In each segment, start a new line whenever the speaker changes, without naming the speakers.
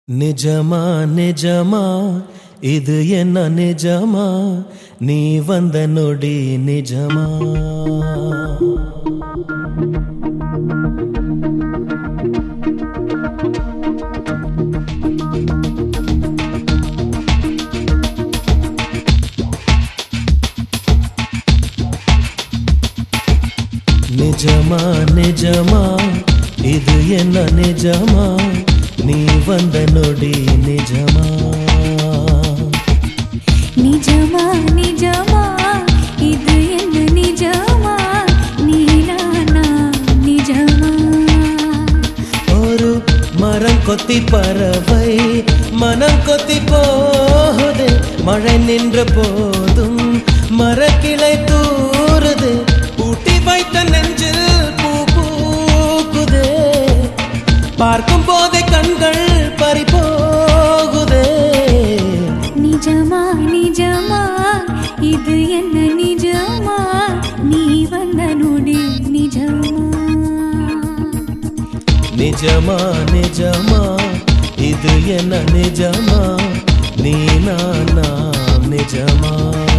நிஜமா நிஜமா இது என்ன நிஜமா நீ வந்த நொடி நிஜமா நிஜமா நிஜமா இது என்ன நிஜமா நீ வந்த நொடி நிஜமா
நிஜமா நிஜமா இது என்ன நிஜமா நீலானா நிஜமா
ஒரு மரம் கொத்தி பறவை மனம் கொத்தி போகுது மழை நின்ற போதும் மரக்கிளை தூறுது பூட்டி வைத்த நெஞ்சில் பூ பூக்குதே பார்க்கும் போதே கண்கள் பறி போகுதே
நிஜமா நிஜமா இது என்ன நிஜமா நீ வந்த நொடி நிஜமா
நிஜமா நிஜமா இது என்ன நிஜமா நீ நான் நாம் நிஜமா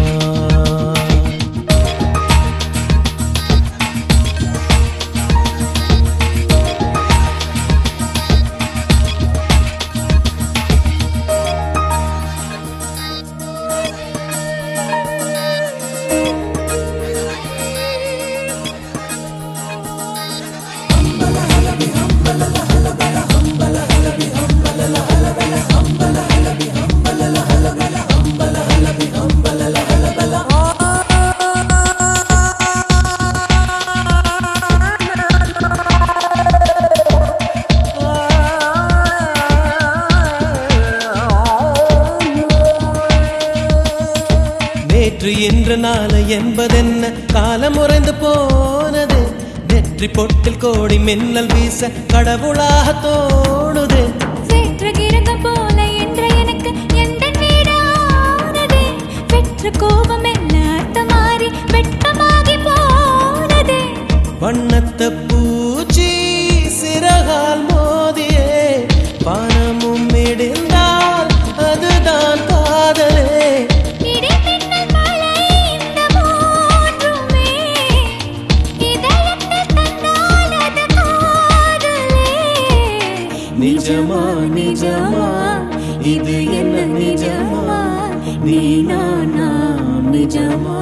நேற்று இன்று நாளை என்பதென்ன காலம் உறைந்து போனது நெற்றி பொட்டில் கோடி மின்னல் வீச கடவுளாக தோணுது
சேற்று கிரகம் போல என்ற எனக்கு எந்த வீடானதே பெற்ற கோபம் என்ன அர்த்தமாறி வெட்கமாகி போனதே
வண்ணத்த பூச்சி சிறகால் மோதியே பணமும் இடிந்தால் அதுதான் காதலே
இடிமின்னல் மழை இந்த மூன்றுமே இதயத்தில் தந்தால் அது காதலே
நிஜமா நிஜமா இது என்ன நிஜமா நீ நான் நாம் நிஜமா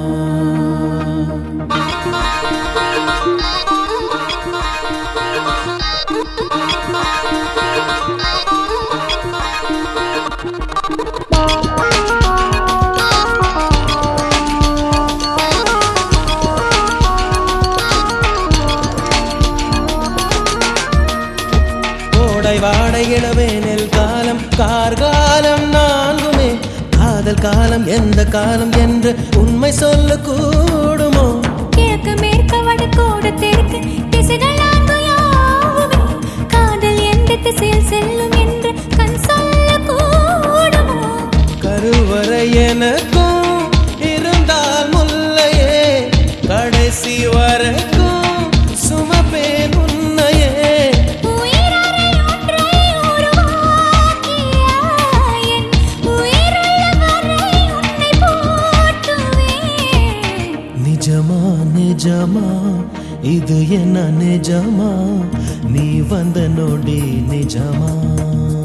கோடை வாடை இளவேனில் காலம் கார்காலம் நான்குமே காதல் காலம் எந்த காலம் என்று உண்மை சொல்ல கூடுமோ
கிழக்கு மேற்கு வடக்கோடு தெற்கு திசைகள் நான்கு யாவுமே காதல் எந்த திசையில் செல்லும் என்று கண் சொல்ல கூடுமோ
கருவறை எனக்கும் இருந்தால் முல்லையே கடைசி வரைக்கும் சுமப்பேன் உன்னையே
உயிரறை ஒன்றை உருவாக்கியாய் என் உயிருள்ள வரை உன்னை போற்றுவேன்
நிஜமா நிஜமா இது என்ன நிஜமா நீ வந்த நொடி நிஜமா